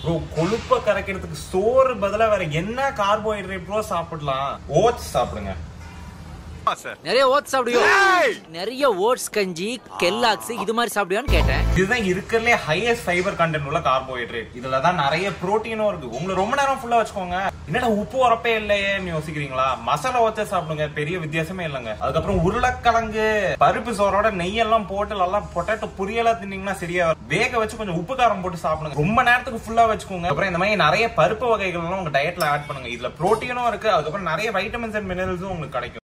Bro கொழுப்ப கரைக்கிறதுக்கு சோறு பதிலா வேற என்ன கார்போஹைட்ரேட் ப்ரோ சாப்பிடலாம் ஓட்ஸ் சாப்பிடுங்க நிறைய ஓட்ஸ் சாப்பிடுவியோ நிறைய ஓட்ஸ் கஞ்சி கெல்லாக்ஸ் இது மாதிரி சாப்பிடுவியான்னு கேட்டேன் இதுதான் இருக்கிறதுலே ஹையஸ்ட் ஃபைபர் கண்டென்ட் உள்ள கார்போஹைட்ரேட் இதுல தான் நிறைய புரோட்டீனும் இருக்கு உங்களை ரொம்ப நேரம் ஃபுல்லா வச்சுக்கோங்க என்னடா உப்பு உரப்பே இல்லையேன்னு யோசிக்கிறீங்களா மசாலா வச்சு சாப்பிடுங்க பெரிய வித்தியாசமே இல்லைங்க அதுக்கப்புறம் உருளைக்கிழங்கு பருப்பு சோறோட நெய்யெல்லாம் போட்டு நல்லா பொட்டேட்டோ புரியலா தின்னீங்கன்னா சரியா வரும். வேக வச்சு கொஞ்சம் உப்பு காரம் போட்டு சாப்பிடுங்க ரொம்ப நேரத்துக்கு ஃபுல்லா வச்சுக்கோங்க அப்புறம் இந்த மாதிரி நிறைய பருப்பு வகைகள் எல்லாம் உங்க டயட்ல ஆட் பண்ணுங்க இதுல புரோட்டீனும் இருக்கு அதுக்கப்புறம் நிறைய வைட்டமின்ஸ் அண்ட் மினரல்ஸும் உங்களுக்கு கிடைக்கும்